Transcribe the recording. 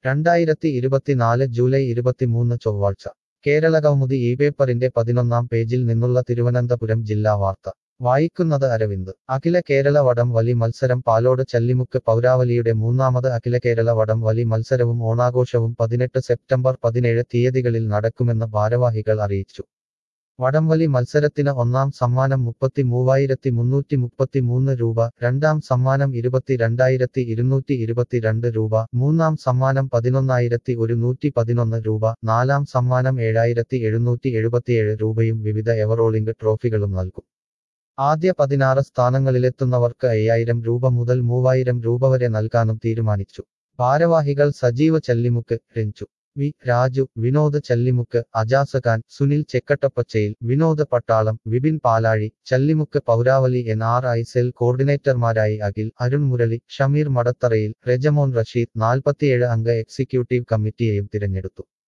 രണ്ടായിരത്തി ഇരുപത്തിനാല് ജൂലൈ ഇരുപത്തിമൂന്ന് ചൊവ്വാഴ്ച കേരള കൗമുദി ഈ പേപ്പറിന്റെ പതിനൊന്നാം പേജിൽ നിന്നുള്ള തിരുവനന്തപുരം ജില്ലാ വാർത്ത വായിക്കുന്നത് അരവിന്ദ് അഖില കേരള വടം വലി മത്സരം പാലോട് ചല്ലിമുക്ക് പൗരാവലിയുടെ മൂന്നാമത് അഖില കേരള വടം വലി മത്സരവും ഓണാഘോഷവും പതിനെട്ട് സെപ്റ്റംബർ പതിനേഴ് തീയതികളിൽ നടക്കുമെന്ന് ഭാരവാഹികൾ അറിയിച്ചു വടംവലി മത്സരത്തിന് ഒന്നാം സമ്മാനം മുപ്പത്തി മൂവായിരത്തി മുന്നൂറ്റി മുപ്പത്തി മൂന്ന് രൂപ രണ്ടാം സമ്മാനം ഇരുപത്തി രണ്ടായിരത്തി ഇരുന്നൂറ്റി ഇരുപത്തിരണ്ട് രൂപ മൂന്നാം സമ്മാനം പതിനൊന്നായിരത്തി ഒരുന്നൂറ്റി പതിനൊന്ന് രൂപ നാലാം സമ്മാനം ഏഴായിരത്തി എഴുന്നൂറ്റി എഴുപത്തിയേഴ് രൂപയും വിവിധ എവറോളിംഗ് ട്രോഫികളും നൽകും ആദ്യ പതിനാറ് സ്ഥാനങ്ങളിലെത്തുന്നവർക്ക് അയ്യായിരം രൂപ മുതൽ മൂവായിരം രൂപ വരെ നൽകാനും തീരുമാനിച്ചു ഭാരവാഹികൾ സജീവ ചല്ലിമുക്ക് രഞ്ജു വി രാജു വിനോദ് ചല്ലിമുക്ക് അജാസ് ഖാൻ സുനിൽ ചെക്കട്ടപ്പച്ചയിൽ വിനോദ് പട്ടാളം വിപിൻ പാലാഴി ചല്ലിമുക്ക് പൗരാവലി എൻ ആർ ഐ സെൽ കോർഡിനേറ്റർമാരായി അഖിൽ അരുൺ മുരളി ഷമീർ മടത്തറയിൽ റെജമോൻ റഷീദ് നാൽപ്പത്തിയേഴ് അംഗ എക്സിക്യൂട്ടീവ് കമ്മിറ്റിയെയും തിരഞ്ഞെടുത്തു